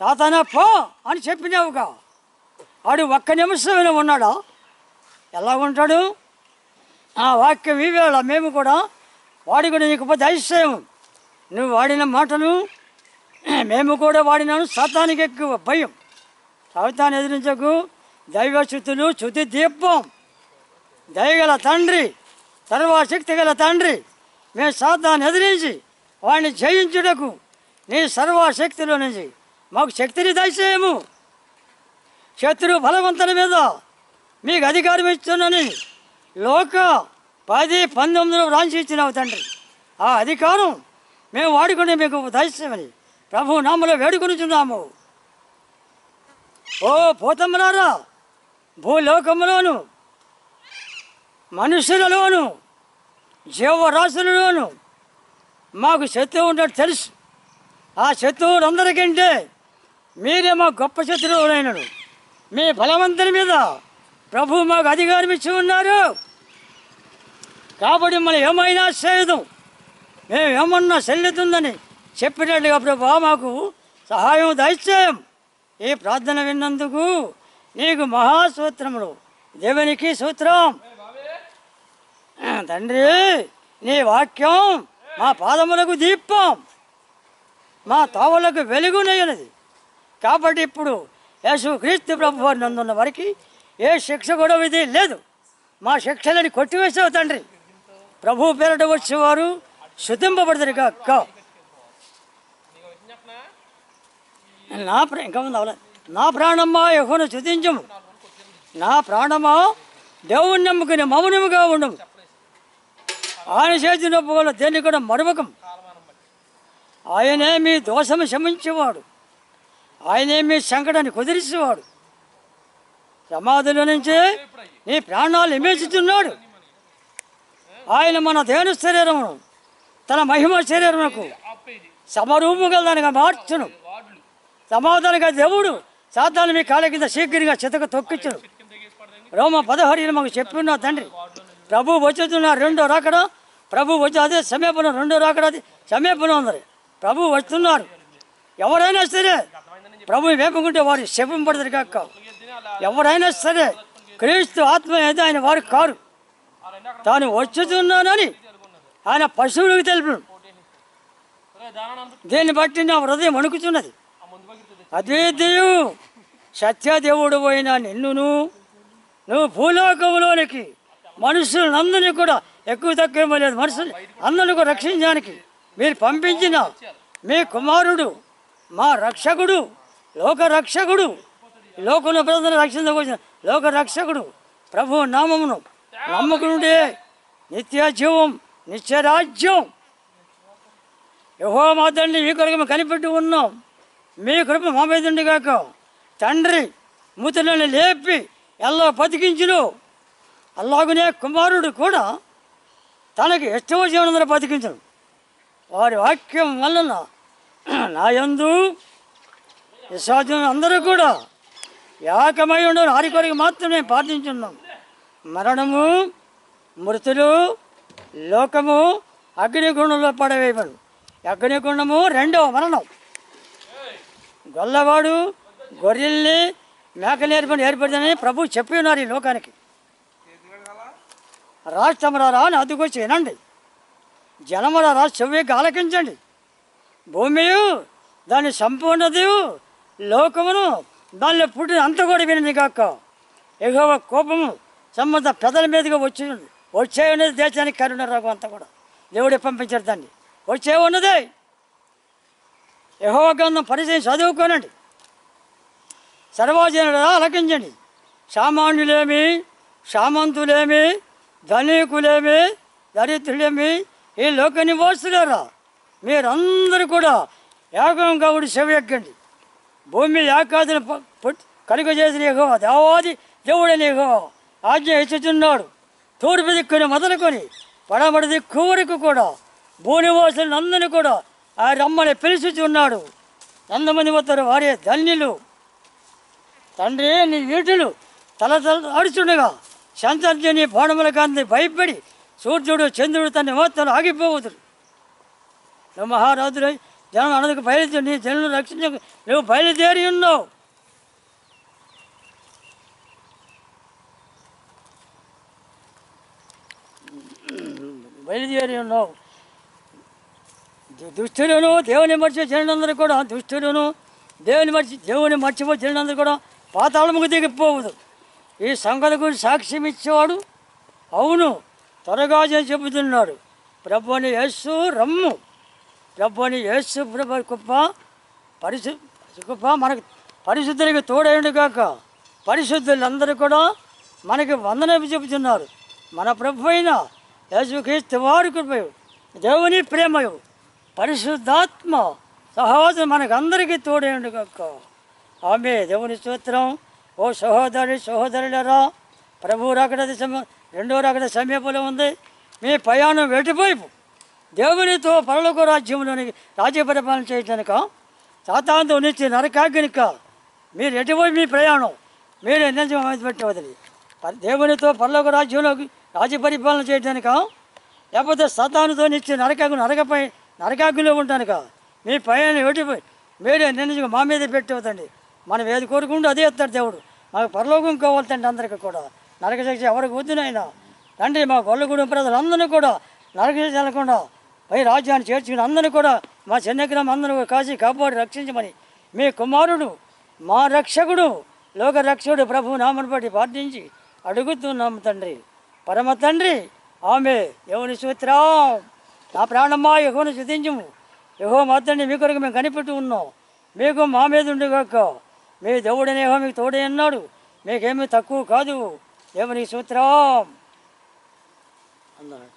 సాతానా పో అని చెప్పినావుగా వాడు ఒక్క నిమిషమైనా ఉన్నాడా ఎలా ఉంటాడు ఆ వాక్యం ఈవేళ మేము కూడా వాడి కూడా నీకు ఉపదేశం నువ్వు వాడిన మాటలు మేము కూడా వాడినాను సాతానికి ఎక్కువ భయం సాతాన్ని ఎదిరించకు దైవశుద్ధులు శుద్ధి దీపం దయగల తండ్రి సర్వశక్తి గల తండ్రి మేము సాతాన్ని ఎదిరించి వాడిని జయించుటకు నీ సర్వశక్తిలో నుంచి మాకు శక్తిని దయచేయము శత్రు బలవంతుల మీద మీకు అధికారం ఇస్తున్నానని లోక పది పంతొమ్మిదిలో రాంచి ఇచ్చినావు తండ్రి ఆ అధికారం మేము వాడుకుని మీకు దయచేయమని ప్రభు నామలో వేడుకొనుచున్నాము ఓ పోతమ్మలారా భూలోకములోను మనుషులలోను జీవరాశులలోను మాకు శత్రువు ఉన్నట్టు తెలుసు ఆ శత్రువులందరికంటే మీరే మా గొప్ప శత్రువులైనడు మీ బలవంతుని మీద ప్రభు మాకు అధికారం ఇచ్చి ఉన్నారు కాబట్టి మనం ఏమైనా చేయదు మేము ఏమన్నా చెల్లుతుందని చెప్పినట్లుగా ప్రభు మాకు సహాయం దయచేయం ఈ ప్రార్థన విన్నందుకు నీకు మహాసూత్రములు దేవునికి సూత్రం తండ్రి నీ వాక్యం మా పాదములకు దీపం మా తావులకు వెలుగునయ్యనది కాబట్టి ఇప్పుడు యేసు క్రీస్తు ప్రభు వారు నందున్న వారికి ఏ శిక్ష కూడా విధి లేదు మా శిక్షలని కొట్టివేసావు తండ్రి ప్రభు పేరట వచ్చేవారు శుద్ధింపబడతారు కాక నా ప్ర ఇంకా ఉంది అవలే నా ప్రాణమ్మా యహోను శుద్ధించము నా ప్రాణమా దేవుణ్ణి నమ్ముకుని మౌనముగా ఉండము ఆయన చేసిన పోగల దేన్ని కూడా మరువకం ఆయనే మీ దోషము క్షమించేవాడు ఆయనే మీ సంకటాన్ని కుదిరిసేవాడు సమాధిలో నుంచి నీ ప్రాణాలు ఇమేచుతున్నాడు ఆయన మన దేని శరీరమును తన మహిమ శరీరమునకు సమరూపము గలదానిగా మార్చును సమాధానంగా దేవుడు సాతాను మీ కాళ్ళ కింద శీఘ్రంగా చితక తొక్కించును రోమ పదహారు మాకు చెప్పున్న తండ్రి ప్రభు వచ్చుతున్న రెండో రాకడ ప్రభు వచ్చి అదే సమీపన రెండో రాకడ అది సమీపన ఉంది ప్రభు వస్తున్నారు ఎవరైనా సరే ప్రభు వేపుకుంటే వారు శపింపడతారు కాక ఎవరైనా సరే క్రీస్తు ఆత్మ అయితే ఆయన వారు కారు తాను వచ్చుతున్నానని ఆయన పశువులకు తెలుపు దీన్ని బట్టి నా హృదయం వణుకుతున్నది అద్వైతయు సత్యదేవుడు పోయిన నిన్నును నువ్వు భూలోకంలోనికి మనుషులందరినీ కూడా ఎక్కువ తక్కువ లేదు మనుషులు అందరిని కూడా రక్షించడానికి మీరు పంపించిన మీ కుమారుడు మా రక్షకుడు లోక రక్షకుడు లోకంలో ప్రజలను రక్షించకొచ్చిన లోక రక్షకుడు ప్రభు నామమును నమ్మకునుడే నిత్య జీవం నిత్యరాజ్యం యహో మా తండ్రి మీ కొరకు మేము కనిపెట్టి ఉన్నాం మీ కృప మా మీద ఉండి కాక తండ్రి మూతలను లేపి ఎలా బతికించును అలాగనే కుమారుడు కూడా తనకి ఇష్టవ జీవనంలో బతికించను వారి వాక్యం వలన నా యందు విశ్వాసం అందరూ కూడా ఏకమై ఉండవు వారి కొరకు మాత్రమే ప్రార్థించున్నాం మరణము మృతులు లోకము అగ్నిగుండంలో పడవేయబడు అగ్నిగుండము రెండవ మరణం గొల్లవాడు గొర్రెల్ని మేకలు ఏర్పడి ఏర్పడిందని ప్రభు చెప్పి ఉన్నారు ఈ లోకానికి రాష్ట్రమురారా అని అదుకొచ్చి వినండి జనమురారా చెవికి ఆలకించండి భూమి దాని సంపూర్ణది లోకమును దానిలో పుట్టిన అంత కూడా వినండి కాక ఎగువ కోపము సంబంధ పెదల మీదుగా వచ్చి వచ్చే ఉన్నది దేశానికి కరుణ రాగు అంతా కూడా దేవుడే పంపించాడు దాన్ని వచ్చే ఉన్నదే యహోవ గ్రంథం పరిచయం చదువుకోనండి సర్వజనుడు ఆలకించండి సామాన్యులేమి సామంతులేమి ధనికులేమి దరిద్రులేమి ఈ లోక నివాసులారా మీరందరూ కూడా ఏకంగా ఉండి చెవి ఎక్కండి భూమి ఏకాదిని కనుక చేసిన ఎగో దేవాది దేవుడని ఎగో ఆజ్ఞ ఇచ్చుచున్నాడు తూర్పు దిక్కుని మొదలుకొని పడమడి దిక్కు వరకు కూడా భూనివాసులను అందరినీ కూడా ఆ రమ్మని పిలుచుచున్నాడు ఎంతమంది వస్తారు వారే ధన్యులు తండ్రి నీ వీటులు తల తల అడుచుండగా శంతర్జని బాణముల కాంతి భయపడి సూర్యుడు చంద్రుడు తన నిమిత్తం ఆగిపోవుదురు నువ్వు మహారాజులై జనం అనదకు బయలుదేరి నీ జనులు రక్షించ నువ్వు బయలుదేరి ఉన్నావు బయలుదేరి ఉన్నావు దు- దుష్టులను దేవుని మర్చి జనులందరూ కూడా దుష్టులను దేవుని మర్చి దేవుని మర్చిపో జనులందరూ కూడా పాతాళముకు దిగిపోవదు ఈ సంగతి గురించి సాక్ష్యం ఇచ్చేవాడు అవును త్వరగా చేసి చెబుతున్నాడు ప్రభుని యేసు రమ్ము ప్రభుని యేసు ప్రభు కుప్ప పరిశు కుప్ప మనకు పరిశుద్ధులకి తోడైండు కాక పరిశుద్ధులందరూ కూడా మనకి వందనపు చెబుతున్నారు మన ప్రభు అయిన యేసుక్రీస్తు వారి కృపయు దేవుని ప్రేమయు పరిశుద్ధాత్మ సహోదరు మనకు అందరికీ తోడైండు కాక ఆమె దేవుని స్తోత్రం ఓ సహోదరి సహోదరులరా ప్రభు రాకడ సమ రెండో రాకడ సమీపంలో ఉంది మీ ప్రయాణం వెటిపోయిపు దేవునితో పరలోక రాజ్యంలోనికి రాజ్య పరిపాలన చేయటానిక సాతాంతో నుంచి నరకాగ్నిక మీరు ఎటుపోయి మీ ప్రయాణం మీరు ఎన్నెంచి పెట్టవద్దు దేవునితో పరలోక రాజ్యంలోకి రాజ్య పరిపాలన చేయటానిక లేకపోతే సతానుతో నిచ్చి నరకాగు నరకపై నరకాగ్నిలో ఉంటానుక మీ పైన ఎటుపోయి మీరే నిన్న మా మీద పెట్టవద్దండి మనం ఏది కోరుకుంటూ అదే ఇస్తాడు దేవుడు మాకు పరలోకం కావాలంటే అందరికీ కూడా నరక శిక్ష ఎవరికి వద్దునైనా తండ్రి మా గొల్లగూడెం ప్రజలందరినీ కూడా నరక శిక్ష వెళ్లకుండా పై రాజ్యాన్ని చేర్చుకుని అందరినీ కూడా మా చెన్నగ్రం అందరూ కాచి కాపాడి రక్షించమని మీ కుమారుడు మా రక్షకుడు లోక రక్షకుడు ప్రభు నామను బట్టి ప్రార్థించి అడుగుతున్నాము తండ్రి పరమ తండ్రి ఆమె దేవుని సూత్రం నా ప్రాణమ్మా యహోను శుతించము యహో మాత్రని మీ కొరకు మేము కనిపెట్టి ఉన్నాం మీకు మా మీద ఉండుగాక మీ దేవుడనేహో మీకు తోడే అన్నాడు మీకేమీ తక్కువ కాదు దేవుని సూత్రం అన్నాడు